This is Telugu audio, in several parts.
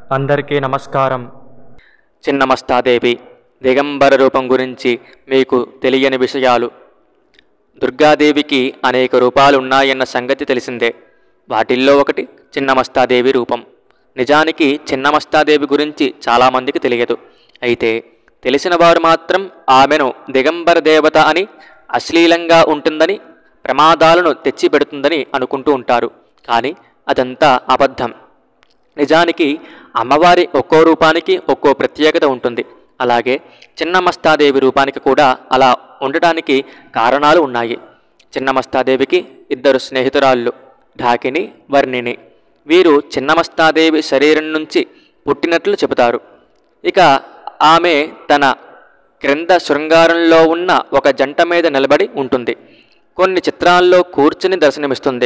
అందరికీ నమస్కారం చిన్నమస్తాదేవి దిగంబర రూపం గురించి మీకు తెలియని విషయాలు దుర్గాదేవికి అనేక రూపాలు ఉన్నాయన్న సంగతి తెలిసిందే వాటిల్లో ఒకటి చిన్నమస్తాదేవి రూపం నిజానికి చిన్నమస్తాదేవి గురించి చాలామందికి తెలియదు అయితే తెలిసిన వారు మాత్రం ఆమెను దిగంబర దేవత అని అశ్లీలంగా ఉంటుందని ప్రమాదాలను తెచ్చిపెడుతుందని అనుకుంటూ ఉంటారు కానీ అదంతా అబద్ధం నిజానికి అమ్మవారి ఒక్కో రూపానికి ఒక్కో ప్రత్యేకత ఉంటుంది అలాగే చిన్నమస్తాదేవి రూపానికి కూడా అలా ఉండటానికి కారణాలు ఉన్నాయి చిన్నమస్తాదేవికి ఇద్దరు స్నేహితురాళ్ళు ఢాకిని వర్ణిని వీరు చిన్నమస్తాదేవి శరీరం నుంచి పుట్టినట్లు చెబుతారు ఇక ఆమె తన క్రింద శృంగారంలో ఉన్న ఒక జంట మీద నిలబడి ఉంటుంది కొన్ని చిత్రాల్లో కూర్చుని దర్శనమిస్తుంది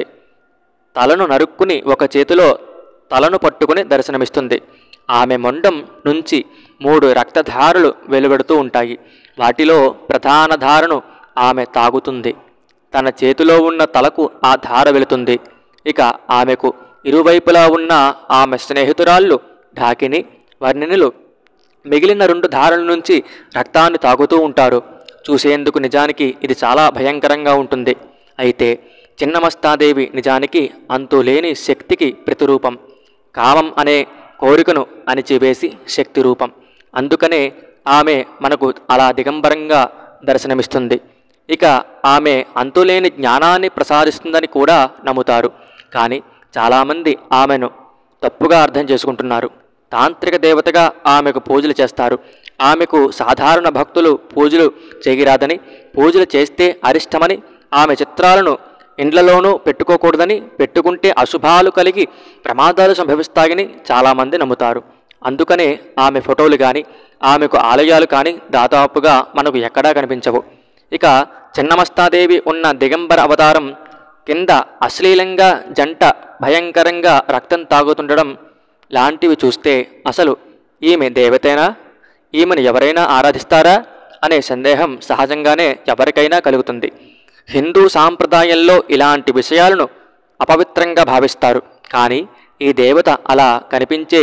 తలను నరుక్కుని ఒక చేతిలో తలను పట్టుకుని దర్శనమిస్తుంది ఆమె మొండం నుంచి మూడు రక్తధారలు వెలువడుతూ ఉంటాయి వాటిలో ప్రధాన ధారను ఆమె తాగుతుంది తన చేతిలో ఉన్న తలకు ఆ ధార వెళుతుంది ఇక ఆమెకు ఇరువైపులా ఉన్న ఆమె స్నేహితురాళ్ళు ఢాకిని వర్ణినులు మిగిలిన రెండు ధారల నుంచి రక్తాన్ని తాగుతూ ఉంటారు చూసేందుకు నిజానికి ఇది చాలా భయంకరంగా ఉంటుంది అయితే చిన్నమస్తాదేవి నిజానికి అంతులేని శక్తికి ప్రతిరూపం కామం అనే కోరికను అణిచివేసి శక్తి రూపం అందుకనే ఆమె మనకు అలా దిగంబరంగా దర్శనమిస్తుంది ఇక ఆమె అంతులేని జ్ఞానాన్ని ప్రసాదిస్తుందని కూడా నమ్ముతారు కానీ చాలామంది ఆమెను తప్పుగా అర్థం చేసుకుంటున్నారు తాంత్రిక దేవతగా ఆమెకు పూజలు చేస్తారు ఆమెకు సాధారణ భక్తులు పూజలు చేయరాదని పూజలు చేస్తే అరిష్టమని ఆమె చిత్రాలను ఇండ్లలోనూ పెట్టుకోకూడదని పెట్టుకుంటే అశుభాలు కలిగి ప్రమాదాలు సంభవిస్తాయని చాలామంది నమ్ముతారు అందుకనే ఆమె ఫోటోలు కానీ ఆమెకు ఆలయాలు కానీ దాదాపుగా మనకు ఎక్కడా కనిపించవు ఇక చిన్నమస్తాదేవి ఉన్న దిగంబర అవతారం కింద అశ్లీలంగా జంట భయంకరంగా రక్తం తాగుతుండడం లాంటివి చూస్తే అసలు ఈమె దేవతేనా ఈమెను ఎవరైనా ఆరాధిస్తారా అనే సందేహం సహజంగానే ఎవరికైనా కలుగుతుంది హిందూ సాంప్రదాయంలో ఇలాంటి విషయాలను అపవిత్రంగా భావిస్తారు కానీ ఈ దేవత అలా కనిపించే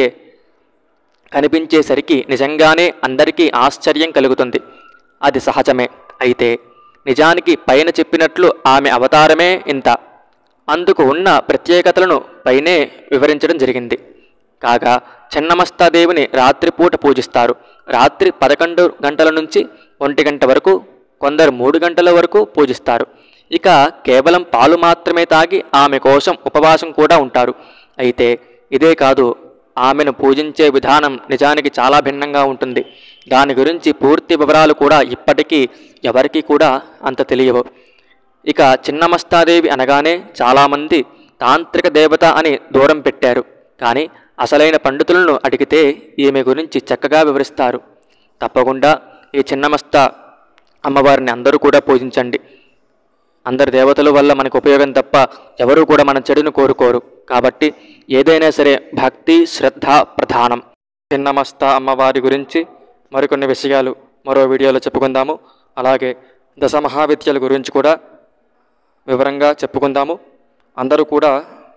కనిపించేసరికి నిజంగానే అందరికీ ఆశ్చర్యం కలుగుతుంది అది సహజమే అయితే నిజానికి పైన చెప్పినట్లు ఆమె అవతారమే ఇంత అందుకు ఉన్న ప్రత్యేకతలను పైనే వివరించడం జరిగింది కాగా చిన్నమస్తాదేవిని రాత్రిపూట పూజిస్తారు రాత్రి పదకొండు గంటల నుంచి ఒంటి గంట వరకు కొందరు మూడు గంటల వరకు పూజిస్తారు ఇక కేవలం పాలు మాత్రమే తాగి ఆమె కోసం ఉపవాసం కూడా ఉంటారు అయితే ఇదే కాదు ఆమెను పూజించే విధానం నిజానికి చాలా భిన్నంగా ఉంటుంది దాని గురించి పూర్తి వివరాలు కూడా ఇప్పటికీ ఎవరికీ కూడా అంత తెలియవు ఇక చిన్నమస్తాదేవి అనగానే చాలామంది తాంత్రిక దేవత అని దూరం పెట్టారు కానీ అసలైన పండితులను అడిగితే ఈమె గురించి చక్కగా వివరిస్తారు తప్పకుండా ఈ చిన్నమస్తా అమ్మవారిని అందరూ కూడా పూజించండి అందరి దేవతల వల్ల మనకు ఉపయోగం తప్ప ఎవరూ కూడా మన చెడును కోరుకోరు కాబట్టి ఏదైనా సరే భక్తి శ్రద్ధ ప్రధానం చిన్నమస్త అమ్మవారి గురించి మరికొన్ని విషయాలు మరో వీడియోలో చెప్పుకుందాము అలాగే దశ మహావిద్యల గురించి కూడా వివరంగా చెప్పుకుందాము అందరూ కూడా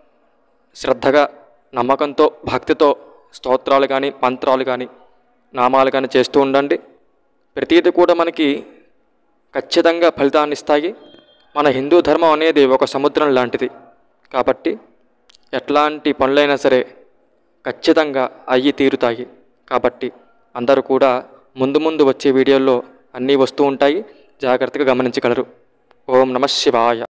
శ్రద్ధగా నమ్మకంతో భక్తితో స్తోత్రాలు కానీ మంత్రాలు కానీ నామాలు కానీ చేస్తూ ఉండండి ప్రతీది కూడా మనకి ఖచ్చితంగా ఫలితాన్ని ఇస్తాయి మన హిందూ ధర్మం అనేది ఒక సముద్రం లాంటిది కాబట్టి ఎట్లాంటి పనులైనా సరే ఖచ్చితంగా అయ్యి తీరుతాయి కాబట్టి అందరూ కూడా ముందు ముందు వచ్చే వీడియోల్లో అన్నీ వస్తూ ఉంటాయి జాగ్రత్తగా గమనించగలరు ఓం నమ శివాయ